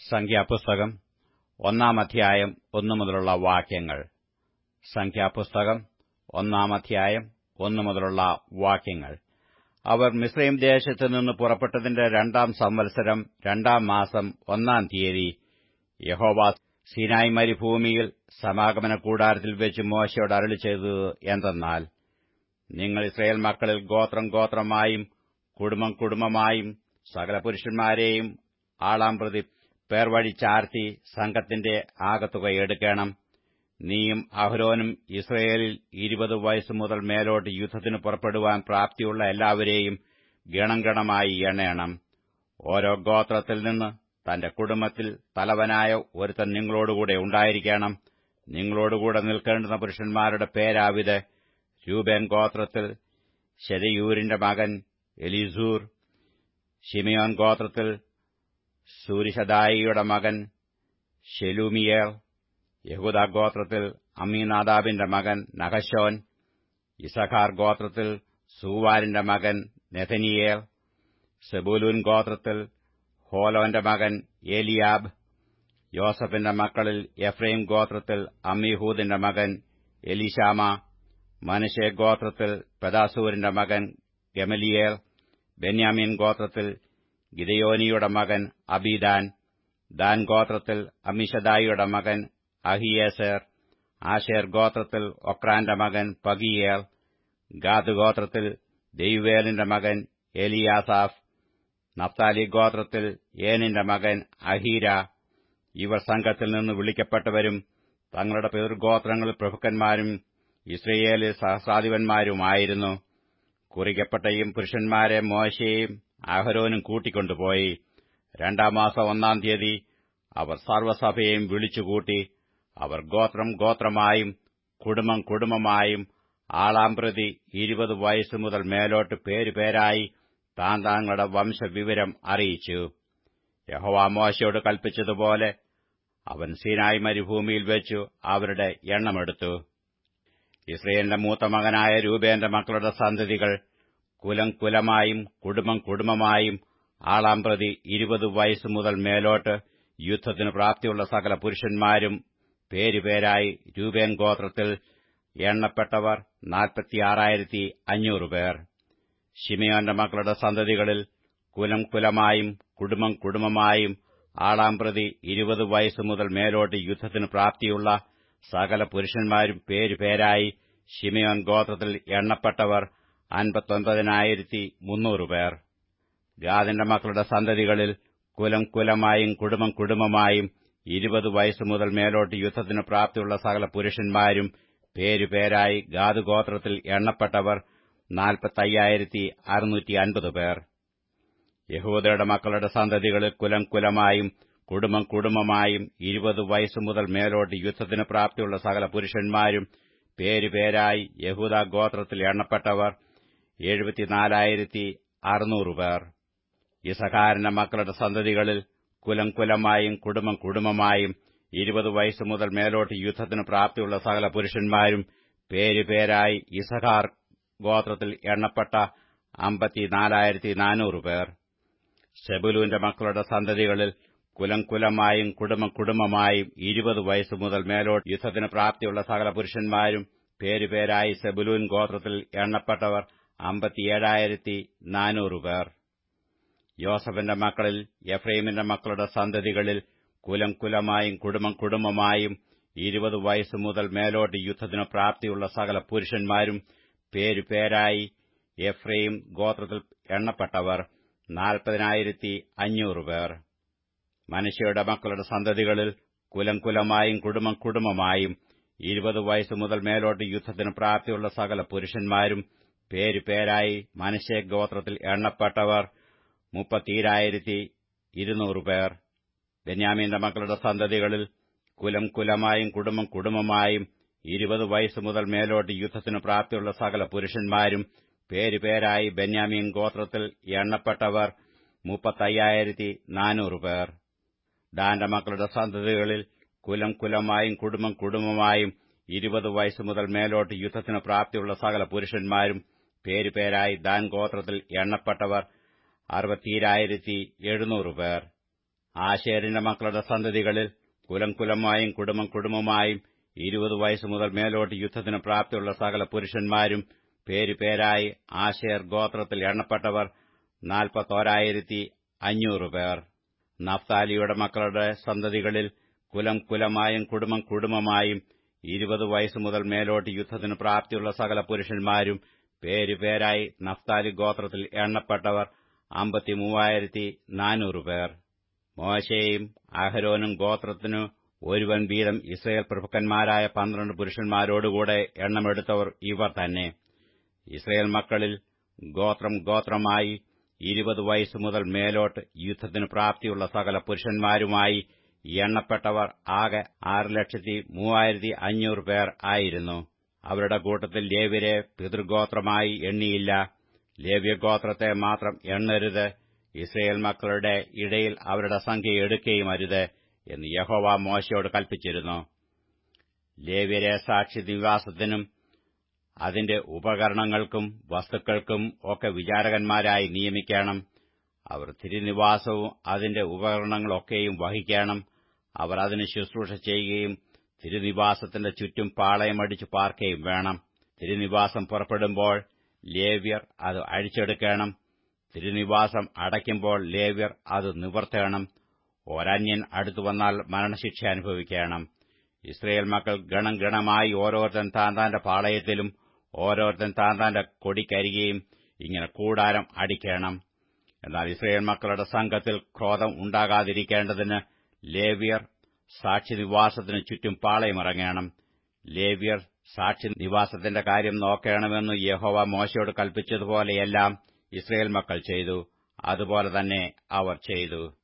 സംഖ്യാപുസ്തകം ഒന്നാം അധ്യായം ഒന്നു മുതലുള്ള വാക്യങ്ങൾ സംഖ്യാപുസ്തകം ഒന്നാം അധ്യായം ഒന്നു മുതലുള്ള വാക്യങ്ങൾ അവർ മിസ്രൈം ദേശത്തു നിന്ന് പുറപ്പെട്ടതിന്റെ രണ്ടാം സംവത്സരം രണ്ടാം മാസം ഒന്നാം തീയതി യഹോവ സീനായ് മരുഭൂമിയിൽ സമാഗമന കൂടാരത്തിൽ വെച്ച് മോശയോട് അരളി ചെയ്തത് എന്തെന്നാൽ നിങ്ങൾ ഇസ്രയേൽ മക്കളിൽ ഗോത്രം ഗോത്രമായും കുടുംബം കുടുംബമായും സകല പുരുഷന്മാരെയും ആളാം പ്രതി പേർവഴി ചാർത്തി സംഘത്തിന്റെ ആകത്തുക എടുക്കണം നീയും അഹ്രോനും ഇസ്രയേലിൽ ഇരുപത് വയസ്സ് മുതൽ മേലോട്ട് യുദ്ധത്തിന് പുറപ്പെടുവാൻ പ്രാപ്തിയുള്ള എല്ലാവരെയും ഗണം ഗണമായി എണ്ണയണം ഓരോ ഗോത്രത്തിൽ നിന്ന് തന്റെ കുടുംബത്തിൽ തലവനായ ഒരുത്തൻ നിങ്ങളോടുകൂടെ ഉണ്ടായിരിക്കണം നിങ്ങളോടുകൂടെ നിൽക്കേണ്ടുന്ന പുരുഷന്മാരുടെ പേരാവിത് രൂപേൻ ഗോത്രത്തിൽ ശെരയൂരിന്റെ മകൻ എലിസൂർ ഷിമിയോൻ ഗോത്രത്തിൽ സൂരിഷദായിയുടെ മകൻ ഷെലൂമിയേൽ യഹൂദ ഗോത്രത്തിൽ അമ്മീനാദാബിന്റെ മകൻ നഹശോൻ ഇസഖാർ ഗോത്രത്തിൽ സൂവാരിന്റെ മകൻ നെഥനിയേൽ സെബൂലൂൻ ഗോത്രത്തിൽ ഹോലോന്റെ മകൻ ഏലിയാബ് യോസഫിന്റെ മക്കളിൽ എഫ്രൈം ഗോത്രത്തിൽ അമ്മീഹൂദിന്റെ മകൻ എലിശാമ മനശെ ഗോത്രത്തിൽ പെദാസൂരിന്റെ മകൻ ഗമലിയേൽ ബെന്യാമീൻ ഗോത്രത്തിൽ ഗിദയോനിയുടെ മകൻ അബീദാൻ ദാൻ ഗോത്രത്തിൽ അമിഷദായിയുടെ മകൻ അഹിയേസർ ആഷേർ ഗോത്രത്തിൽ ഒക്രാന്റെ മകൻ പഗിയേൽ ഗാദ് ഗോത്രത്തിൽ ദെയ്വേലിന്റെ മകൻ എലിയാസാഫ് നഫ്താലി ഗോത്രത്തിൽ ഏനിന്റെ മകൻ അഹീര ഇവർ സംഘത്തിൽ നിന്ന് വിളിക്കപ്പെട്ടവരും തങ്ങളുടെ പിതൃഗോത്രങ്ങളിൽ പ്രഭുക്കന്മാരും ഇസ്രയേലിൽ സഹസ്രാധിപന്മാരുമായിരുന്നു കുറിക്കപ്പെട്ട ഈ പുരുഷന്മാരെ മോശയും അഹരോനും കൂട്ടിക്കൊണ്ടുപോയി രണ്ടാം മാസം ഒന്നാം തീയതി അവർ സർവ്വസഭയെയും വിളിച്ചുകൂട്ടി അവർ ഗോത്രം ഗോത്രമായും കുടുംബം കുടുംബമായും ആളാം പ്രതി ഇരുപത് വയസ്സു മുതൽ മേലോട്ട് പേരുപേരായി താൻ താങ്കളുടെ വംശവിവരം അറിയിച്ചു യഹോവ മോശയോട് കൽപ്പിച്ചതുപോലെ അവൻ സീനായ് മരുഭൂമിയിൽ വെച്ചു അവരുടെ എണ്ണമെടുത്തു ഇസ്രയേലിന്റെ മൂത്ത മകനായ രൂപേന്റെ മക്കളുടെ സന്തതികൾ കുലം കുലമായും കുടുംബം കുടുംബമായും ആളാം പ്രതി ഇരുപത് വയസ്സ് മുതൽ മേലോട്ട് യുദ്ധത്തിന് പ്രാപ്തിയുള്ള സകല പുരുഷന്മാരും പേരുപേരായി രൂപേൻ ഗോത്രത്തിൽ എണ്ണപ്പെട്ടവർ നാൽപ്പത്തിയാറായിരത്തി അഞ്ഞൂറ് പേർ ഷിമയോന്റെ മക്കളുടെ സന്തതികളിൽ കുലം കുലമായും കുടുംബം കുടുംബമായും ആളാം പ്രതി ഇരുപത് വയസ്സ് മുതൽ മേലോട്ട് യുദ്ധത്തിന് പ്രാപ്തിയുള്ള സകല പുരുഷന്മാരും പേരുപേരായി ഷിമയോൻ ഗോത്രത്തിൽ എണ്ണപ്പെട്ടവർ അൻപത്തൊൻപതിനായിരത്തി മുന്നൂറ് പേർ ഗാദിന്റെ മക്കളുടെ സന്തതികളിൽ കുലം കുലമായും കുടുംബം കുടുംബമായും ഇരുപത് വയസ്സ് മുതൽ മേലോട്ട് യുദ്ധത്തിന് പ്രാപ്തിയുള്ള സകല പുരുഷന്മാരും പേരുപേരായി ഗാദ് ഗോത്രത്തിൽ എണ്ണപ്പെട്ടവർ നാൽപ്പത്തയ്യായിരത്തി അറുന്നൂറ്റി അൻപത് പേർ യഹൂദയുടെ മക്കളുടെ സന്തതികളിൽ കുലം കുലമായും കുടുംബം കുടുംബമായും ഇരുപത് വയസ്സ് മുതൽ മേലോട്ട് യുദ്ധത്തിന് പ്രാപ്തിയുള്ള സകല പുരുഷന്മാരും പേരുപേരായി യഹൂദ ഗോത്രത്തിൽ എണ്ണപ്പെട്ടവർ എഴുപത്തിനാലായിരത്തി അറുന്നൂറ് പേർ ഇസഖാരന്റെ മക്കളുടെ സന്തതികളിൽ കുലം കുലമായും കുടുംബം കുടുംബമായും ഇരുപത് വയസ്സ് മുതൽ മേലോട്ട് യുദ്ധത്തിന് പ്രാപ്തിയുള്ള സകല പുരുഷന്മാരും പേരുപേരായി ഇസഖാർ ഗോത്രത്തിൽ എണ്ണപ്പെട്ട അമ്പത്തിനാലായിരത്തി നാനൂറ് പേർ സെബുലുവിന്റെ മക്കളുടെ സന്തതികളിൽ കുലം കുലമായും കുടുംബം കുടുംബമായും ഇരുപത് വയസ്സ് മുതൽ മേലോട്ട് യുദ്ധത്തിന് പ്രാപ്തിയുള്ള സകല പുരുഷന്മാരും പേരുപേരായി സെബുലൂൻ ഗോത്രത്തിൽ എണ്ണപ്പെട്ടവർ അമ്പത്തിയേഴായിരത്തി നാനൂറ് പേർ യോസഫിന്റെ മക്കളിൽ എഫ്രൈമിന്റെ മക്കളുടെ സന്തതികളിൽ കുലം കുലമായും കുടുംബം കുടുംബമായും ഇരുപത് വയസ്സ് മുതൽ മേലോട്ട് യുദ്ധത്തിന് പ്രാപ്തിയുള്ള സകല പുരുഷന്മാരും പേരുപേരായി എഫ്രൈം ഗോത്രത്തിൽ എണ്ണപ്പെട്ടവർ നാൽപ്പതിനായിരത്തി അഞ്ഞൂറ് പേർ മനുഷ്യയുടെ മക്കളുടെ സന്തതികളിൽ കുലം കുലമായും കുടുംബം കുടുംബമായും ഇരുപത് വയസ്സ് മുതൽ മേലോട്ട് യുദ്ധത്തിന് പ്രാപ്തിയുള്ള സകല പുരുഷന്മാരും പേരുപേരായി മനുഷ്യ ഗോത്രത്തിൽ എണ്ണപ്പെട്ടവർ മുപ്പത്തീരായിരത്തി ഇരുന്നൂറ് പേർ ബെന്യാമീന്റെ മക്കളുടെ സന്തതികളിൽ കുലം കുലമായും കുടുംബം കുടുംബമായും ഇരുപത് വയസ്സ് മുതൽ മേലോട്ട് യുദ്ധത്തിന് പ്രാപ്തിയുള്ള സകല പുരുഷന്മാരും പേരുപേരായി ബെന്യാമീൻ ഗോത്രത്തിൽ എണ്ണപ്പെട്ടവർ മുപ്പത്തയ്യായിരത്തി നാനൂറ് പേർ ഡാന്റെ മക്കളുടെ സന്തതികളിൽ കുലം കുലമായും കുടുംബം കുടുംബമായും ഇരുപത് വയസ്സ് മുതൽ മേലോട്ട് യുദ്ധത്തിന് പ്രാപ്തിയുള്ള സകല പുരുഷന്മാരും പേരുപേരായി ദാൻ ഗോത്രത്തിൽ എണ്ണപ്പെട്ടവർ അറുപത്തിരായിരത്തി എഴുന്നൂറ് പേർ ആശേരിന്റെ മക്കളുടെ സന്തതികളിൽ കുലം കുലമായും കുടുംബം കുടുംബമായും ഇരുപത് വയസ്സ് മുതൽ മേലോട്ട് യുദ്ധത്തിന് പ്രാപ്തിയുള്ള സകല പുരുഷന്മാരും പേര് പേരായി ആശേർ ഗോത്രത്തിൽ എണ്ണപ്പെട്ടവർ നാൽപ്പത്തോരായിരത്തി അഞ്ഞൂറ് പേർ നഫ്താലിയുടെ മക്കളുടെ സന്തതികളിൽ കുലം കുലമായും കുടുംബം കുടുംബമായും ഇരുപത് വയസ്സ് മുതൽ മേലോട്ട് യുദ്ധത്തിന് പ്രാപ്തിയുള്ള സകല പുരുഷന്മാരും പേര് പേരായി നഫ്താലി ഗോത്രത്തിൽ എണ്ണപ്പെട്ടവർ അമ്പത്തിമൂവായിരത്തി നാനൂറ് പേർ മോശയും അഹരോനും ഗോത്രത്തിനു ഒരുവൻ വീതം ഇസ്രയേൽ പ്രഭുക്കന്മാരായ പന്ത്രണ്ട് പുരുഷന്മാരോടുകൂടെ എണ്ണമെടുത്തവർ ഇവർ തന്നെ ഇസ്രയേൽ മക്കളിൽ ഗോത്രം ഗോത്രമായി ഇരുപത് വയസ്സ് മുതൽ മേലോട്ട് യുദ്ധത്തിന് പ്രാപ്തിയുള്ള സകല പുരുഷന്മാരുമായി എണ്ണപ്പെട്ടവർ ആകെ ആറ് ലക്ഷത്തി മൂവായിരത്തി അഞ്ഞൂറ് പേർ ആയിരുന്നു അവരുടെ കൂട്ടത്തിൽ ലേവ്യരെ പിതൃഗോത്രമായി എണ്ണിയില്ല ലേവ്യഗോത്രത്തെ മാത്രം എണ്ണരുത് ഇസ്രയേൽ മക്കളുടെ ഇടയിൽ അവരുടെ സംഖ്യ എടുക്കുകയും അരുത് എന്ന് യഹോവ മോശയോട് കൽപ്പിച്ചിരുന്നു ലേവ്യരെ സാക്ഷി നിവാസത്തിനും അതിന്റെ ഉപകരണങ്ങൾക്കും വസ്തുക്കൾക്കും ഒക്കെ വിചാരകന്മാരായി നിയമിക്കണം അവർ തിരുനിവാസവും അതിന്റെ ഉപകരണങ്ങളൊക്കെയും വഹിക്കണം അവർ അതിന് ശുശ്രൂഷ ചെയ്യുകയും തിരുനിവാസത്തിന്റെ ചുറ്റും പാളയമടിച്ചു പാർക്കുകയും വേണം തിരുനിവാസം പുറപ്പെടുമ്പോൾ ലേവ്യർ അത് അഴിച്ചെടുക്കണം തിരുനിവാസം അടയ്ക്കുമ്പോൾ ലേവ്യർ അത് നിവർത്തണം ഒരന്യൻ അടുത്തു വന്നാൽ മരണശിക്ഷ അനുഭവിക്കണം ഇസ്രയേൽ മക്കൾ ഗണം ഗണമായി ഓരോരുത്തൻ താന്താന്റെ പാളയത്തിലും ഓരോരുത്തൻ താന്താന്റെ കൊടിക്കരികയും ഇങ്ങനെ കൂടാരം അടിക്കണം എന്നാൽ ഇസ്രയേൽ മക്കളുടെ സംഘത്തിൽ ക്രോധം ഉണ്ടാകാതിരിക്കേണ്ടതിന് ലേവ്യർ സാക്ഷി നിവാസത്തിനു ചുറ്റും പാളയമിറങ്ങണം ലേവ്യർ സാക്ഷി നിവാസത്തിന്റെ കാര്യം നോക്കണമെന്ന് യഹോവ മോശയോട് കൽപ്പിച്ചതുപോലെയെല്ലാം ഇസ്രയേൽ മക്കൾ ചെയ്തു അതുപോലെ തന്നെ അവർ ചെയ്തു